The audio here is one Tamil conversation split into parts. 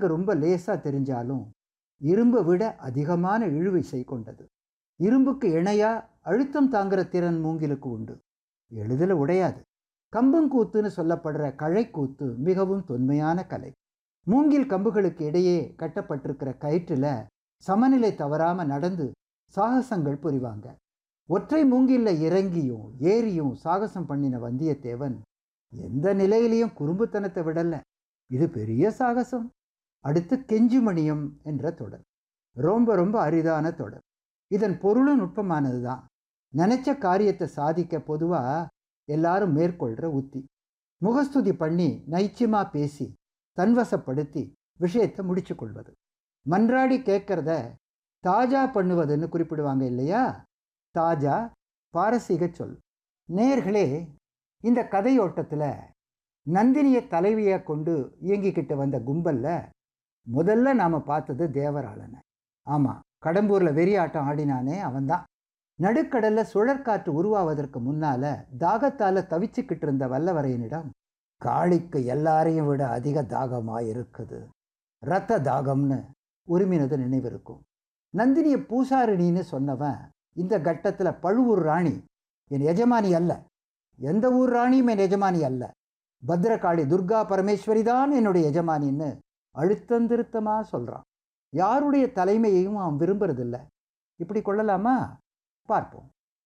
பார்க்கறதுக்கு ரொம்ப லேசா தெரிஞ்சாலும் இரும்பை விட அதிகமான இழுவிசை கொண்டது இரும்புக்கு இணையா அழுத்தம் தாங்குற திறன் மூங்கிலுக்கு உண்டு எளிதில் உடையாது கம்பங்கூத்துன்னு சொல்லப்படுற கழைக்கூத்து மிகவும் தொன்மையான கலை மூங்கில் கம்புகளுக்கு இடையே கட்டப்பட்டிருக்கிற கயிற்றுல சமநிலை தவறாம நடந்து சாகசங்கள் புரிவாங்க ஒற்றை மூங்கில்ல இறங்கியும் ஏறியும் சாகசம் பண்ணின வந்தியத்தேவன் எந்த நிலையிலையும் குறும்புத்தனத்தை விடல இது பெரிய சாகசம் அடுத்து கெஞ்சுமணியம் என்ற தொடர் ரொம்ப ரொம்ப அரிதான தொடர் இதன் பொருளும் நுட்பமானது தான் நினைச்ச காரியத்தை சாதிக்க பொதுவா எல்லாரும் மேற்கொள்கிற உத்தி முகஸ்துதி பண்ணி நைச்சியமா பேசி தன்வசப்படுத்தி விஷயத்தை முடிச்சு கொள்வது மன்றாடி கேட்கறத தாஜா பண்ணுவதுன்னு குறிப்பிடுவாங்க இல்லையா தாஜா பாரசீக சொல் நேர்களே இந்த கதையோட்டத்தில் நந்தினியை தலைவியாக கொண்டு இயங்கிக்கிட்டு வந்த கும்பல்ல முதல்ல நாம் பார்த்தது தேவராளனை ஆமாம் கடம்பூரில் வெறியாட்டம் ஆடினானே அவன்தான் நடுக்கடல்ல சுழற்காற்று உருவாவதற்கு முன்னால தாகத்தால தவிச்சுக்கிட்டு இருந்த வல்லவரையனிடம் காளிக்கு எல்லாரையும் விட அதிக தாகமாக இருக்குது ரத்த தாகம்னு உரிமினது நினைவிருக்கும் நந்தினிய பூசாரிணின்னு சொன்னவன் இந்த கட்டத்தில் பழுவூர் ராணி என் எஜமானி அல்ல எந்த ஊர் ராணியும் என் எஜமானி அல்ல பத்ரகாளி துர்கா பரமேஸ்வரி தான் என்னுடைய எஜமானின்னு அழுத்தந்திருத்தமாக சொல்கிறான் யாருடைய தலைமையையும் அவன் விரும்புறதில்ல இப்படி கொள்ளலாமா பார்ப்போம்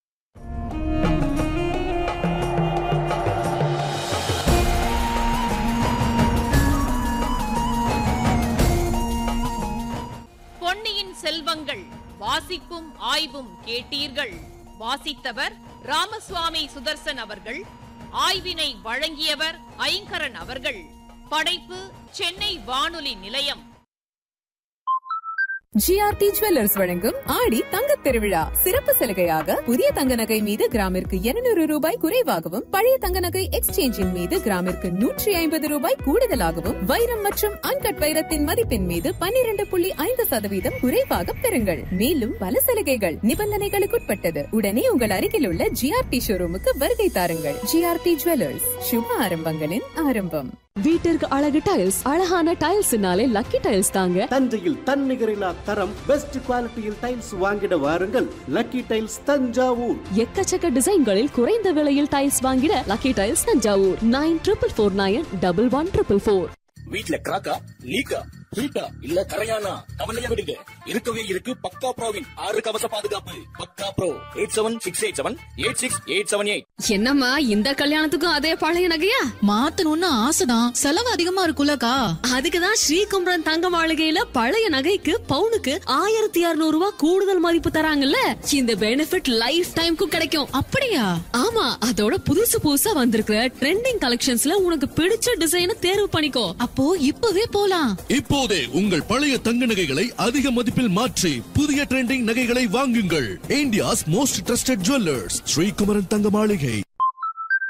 பொன்னியின் செல்வங்கள் வாசிப்பும் ஆய்வும் கேட்டீர்கள் வாசித்தவர் ராமசுவாமி சுதர்சன் அவர்கள் ஆய்வினை வழங்கியவர் ஐங்கரன் அவர்கள் படைப்பு சென்னை வானொலி நிலையம் ஜிஆர்டி ஜுவல்லர்ஸ் வழங்கும் ஆடி தங்கத் திருவிழா சிறப்பு சலுகையாக புதிய தங்க நகை மீது கிராமிற்கு 200 ரூபாய் குறைவாகவும் பழைய தங்க நகை எக்ஸ்சேஞ்சின் மீது கிராமிற்கு நூற்றி ஐம்பது ரூபாய் கூடுதலாகவும் வைரம் மற்றும் அன்கட் வைரத்தின் மதிப்பின் மீது 12.5% புள்ளி ஐந்து சதவீதம் குறைவாக பெறுங்கள் மேலும் பல சலுகைகள் நிபந்தனைகளுக்குட்பட்டது உடனே உங்கள் அருகில் உள்ள ஜிஆர்டி ஷோரூமுக்கு வருகை தாருங்கள் ஜிஆர்டி ஜுவல்லர்ஸ் சுப ஆரம்பங்களின் ஆரம்பம் வீட்டிற்கு அழகு டைல்ஸ் அழகான டைல்ஸ்னாலே லக்கி டைல்ஸ் தாங்க தஞ்சையில் தன்னிகரில்லா தரம் பெஸ்ட் குவாலிட்டியில் டைல்ஸ் வாங்கிட வாருங்கள் லக்கி டைல்ஸ் தஞ்சாவூர் எக்கச்சக்க டிசைன்களில் குறைந்த விலையில் டைல்ஸ் வாங்கிட lucky tiles Thanjavur nine triple four nine double one triple four வீட்ல கிராக்கா லீக்கா ஹீட்டா இல்ல கரையானா கவலைய விடுங்க இருக்கவே இருக்கு பக்கா ப்ரோவின் ஆறு கவச பாதுகாப்பு பக்கா bro eight seven six eight seven eight six eight seven eight என்னம்மா இந்த கல்யாணத்துக்கும் அதே பழைய நகையா மாத்தணும்னு ஆசைதான் செலவு அதிகமா இருக்குல்லக்கா அதுக்குதான் ஸ்ரீகும்பரன் தங்க மாளிகையில பழைய நகைக்கு பவுனுக்கு ஆயிரத்தி இருநூறு ரூபாய் கூடுதல் மதிப்பு தராங்கல்ல இந்த பெனிஃபிட் லைஃப் டைம்க்கும் கிடைக்கும் அப்படியா ஆமா அதோட புதுசு புதுசா வந்திருக்கிற ட்ரெண்டிங் கலெக்ஷன்ஸ்ல உனக்கு பிடிச்ச டிசைனை தேர்வு பண்ணிக்கோ அப்போ இப்பவே போலாம் இப்போதே உங்கள் பழைய தங்க நகைகளை அதிக மதிப்பில் மாற்றி புதிய ட்ரெண்டிங் நகைகளை வாங்குங்கள் India's most trusted jewellers Srikumaran Thanga மாளிகை